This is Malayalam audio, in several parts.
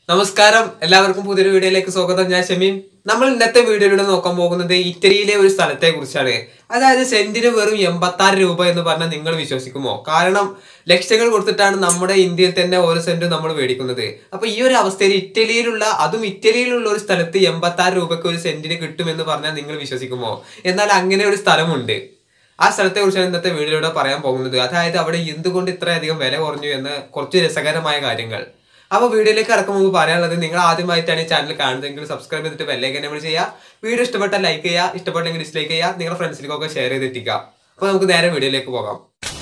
നമസ്കാരം എല്ലാവർക്കും പുതിയൊരു വീഡിയോയിലേക്ക് സ്വാഗതം ഞാൻ ഷമീം നമ്മൾ ഇന്നത്തെ വീഡിയോയിലൂടെ നോക്കാൻ പോകുന്നത് ഇറ്റലിയിലെ ഒരു സ്ഥലത്തെ കുറിച്ചാണ് അതായത് സെന്റിന് വെറും എൺപത്തി ആറ് രൂപ എന്ന് പറഞ്ഞാൽ നിങ്ങൾ വിശ്വസിക്കുമോ കാരണം ലക്ഷങ്ങൾ കൊടുത്തിട്ടാണ് നമ്മുടെ ഇന്ത്യയിൽ തന്നെ ഓരോ സെന്റ് നമ്മൾ മേടിക്കുന്നത് അപ്പൊ ഈ ഒരു അവസ്ഥയിൽ ഇറ്റലിയിലുള്ള അതും ഇറ്റലിയിലുള്ള ഒരു സ്ഥലത്ത് എൺപത്തി ആറ് രൂപയ്ക്ക് ഒരു സെന്റിന് കിട്ടുമെന്ന് പറഞ്ഞാൽ നിങ്ങൾ വിശ്വസിക്കുമോ എന്നാൽ അങ്ങനെ ഒരു സ്ഥലമുണ്ട് ആ സ്ഥലത്തെ കുറിച്ചാണ് ഇന്നത്തെ വീഡിയോയിലൂടെ പറയാൻ പോകുന്നത് അതായത് അവിടെ എന്തുകൊണ്ട് ഇത്രയധികം വില കുറഞ്ഞു എന്ന് കുറച്ച് രസകരമായ കാര്യങ്ങൾ അപ്പൊ വീഡിയോയിലേക്ക് കടക്കും മുമ്പ് പറയാനുള്ളത് നിങ്ങൾ ആദ്യമായിട്ടാണ് ഈ ചാനൽ കാണുന്നതെങ്കിൽ സബ്സ്ക്രൈബ് ചെയ്തിട്ട് ബെല്ലേക്ക് എനേബിൾ ചെയ്യുക വീഡിയോ ഇഷ്ടപ്പെട്ടാൽ ലൈക്ക് ചെയ്യുക ഇഷ്ടപ്പെട്ടെങ്കിൽ ഡിസ്ലൈക്ക് ചെയ്യുക നിങ്ങളുടെ ഫ്രണ്ട്സിലേക്കൊക്കെ ഷെയർ ചെയ്തിട്ടിക്കുക അപ്പൊ നമുക്ക് നേരെ വീഡിയോയിലേക്ക് പോകാം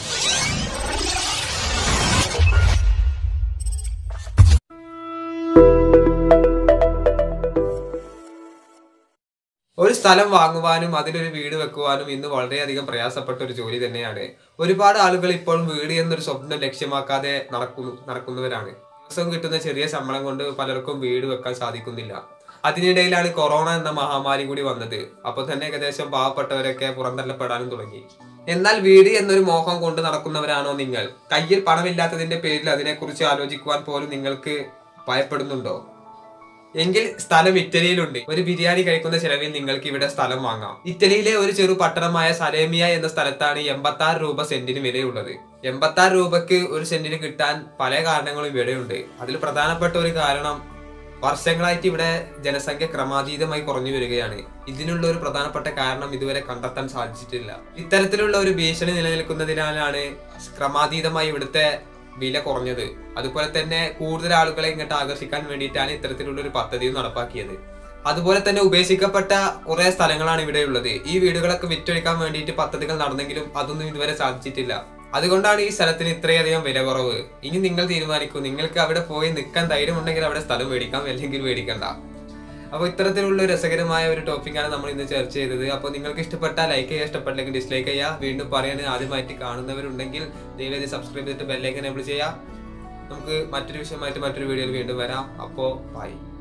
ഒരു സ്ഥലം വാങ്ങുവാനും അതിലൊരു വീട് വെക്കുവാനും ഇന്ന് വളരെയധികം പ്രയാസപ്പെട്ട ഒരു ജോലി തന്നെയാണ് ഒരുപാട് ആളുകൾ ഇപ്പോഴും വീട് എന്നൊരു സ്വപ്നം ലക്ഷ്യമാക്കാതെ നടക്കുന്നു നടക്കുന്നവരാണ് ദിവസം കിട്ടുന്ന ചെറിയ ശമ്പളം കൊണ്ട് പലർക്കും വീട് വെക്കാൻ സാധിക്കുന്നില്ല അതിനിടയിലാണ് കൊറോണ എന്ന മഹാമാരി കൂടി വന്നത് അപ്പൊ തന്നെ ഏകദേശം പാവപ്പെട്ടവരൊക്കെ പുറന്തള്ളപ്പെടാനും തുടങ്ങി എന്നാൽ വീട് എന്നൊരു മോഹം കൊണ്ട് നടക്കുന്നവരാണോ നിങ്ങൾ കയ്യിൽ പണമില്ലാത്തതിന്റെ പേരിൽ അതിനെക്കുറിച്ച് ആലോചിക്കുവാൻ പോലും നിങ്ങൾക്ക് ഭയപ്പെടുന്നുണ്ടോ എങ്കിൽ സ്ഥലം ഇറ്റലിയിലുണ്ട് ഒരു ബിരിയാണി കഴിക്കുന്ന ചിലവിൽ നിങ്ങൾക്ക് ഇവിടെ സ്ഥലം വാങ്ങാം ഇറ്റലിയിലെ ഒരു ചെറു പട്ടണമായ സലേമിയ എന്ന സ്ഥലത്താണ് എൺപത്തി ആറ് രൂപ സെന്റിന് വിലയുള്ളത് എൺപത്തി ആറ് രൂപക്ക് ഒരു സെന്റിന് കിട്ടാൻ പല കാരണങ്ങളും ഇവിടെയുണ്ട് അതിൽ പ്രധാനപ്പെട്ട ഒരു കാരണം വർഷങ്ങളായിട്ട് ഇവിടെ ജനസംഖ്യ ക്രമാതീതമായി കുറഞ്ഞു വരികയാണ് ഇതിനുള്ള ഒരു പ്രധാനപ്പെട്ട കാരണം ഇതുവരെ കണ്ടെത്താൻ സാധിച്ചിട്ടില്ല ഇത്തരത്തിലുള്ള ഒരു ഭീഷണി നിലനിൽക്കുന്നതിനാലാണ് ക്രമാതീതമായി ഇവിടുത്തെ വില കുറഞ്ഞത് അതുപോലെ തന്നെ കൂടുതൽ ആളുകളെ ഇങ്ങോട്ട് ആകർഷിക്കാൻ വേണ്ടിയിട്ടാണ് ഇത്തരത്തിലുള്ള ഒരു പദ്ധതിയും നടപ്പാക്കിയത് അതുപോലെ തന്നെ ഉപേക്ഷിക്കപ്പെട്ട കുറെ സ്ഥലങ്ങളാണ് ഇവിടെ ഉള്ളത് ഈ വീടുകളൊക്കെ വിറ്റൊഴിക്കാൻ വേണ്ടിയിട്ട് പദ്ധതികൾ നടന്നെങ്കിലും അതൊന്നും ഇതുവരെ സാധിച്ചിട്ടില്ല അതുകൊണ്ടാണ് ഈ സ്ഥലത്തിന് ഇത്രയധികം വില കുറവ് ഇനി നിങ്ങൾ തീരുമാനിക്കൂ നിങ്ങൾക്ക് അവിടെ പോയി നിൽക്കാൻ ധൈര്യമുണ്ടെങ്കിൽ അവിടെ സ്ഥലം മേടിക്കാം അല്ലെങ്കിൽ മേടിക്കണ്ട അപ്പോൾ ഇത്തരത്തിലുള്ള ഒരു രസകരമായ ഒരു ടോപ്പിക്കാണ് നമ്മൾ ഇന്ന് ചർച്ച ചെയ്തത് അപ്പോൾ നിങ്ങൾക്ക് ഇഷ്ടപ്പെട്ടാൽ ലൈക്ക് ചെയ്യുക ഇഷ്ടപ്പെട്ടില്ലെങ്കിൽ ഡിസ്ലൈക്ക് ചെയ്യുക വീണ്ടും പറയാൻ ആദ്യമായിട്ട് കാണുന്നവരുണ്ടെങ്കിൽ ദയവേദി സബ്സ്ക്രൈബ് ചെയ്തിട്ട് ബെല്ലൈക്കൻ എനേബിൾ ചെയ്യുക നമുക്ക് മറ്റൊരു വിഷയമായിട്ട് മറ്റൊരു വീഡിയോയിൽ വീണ്ടും വരാം അപ്പോൾ ബൈ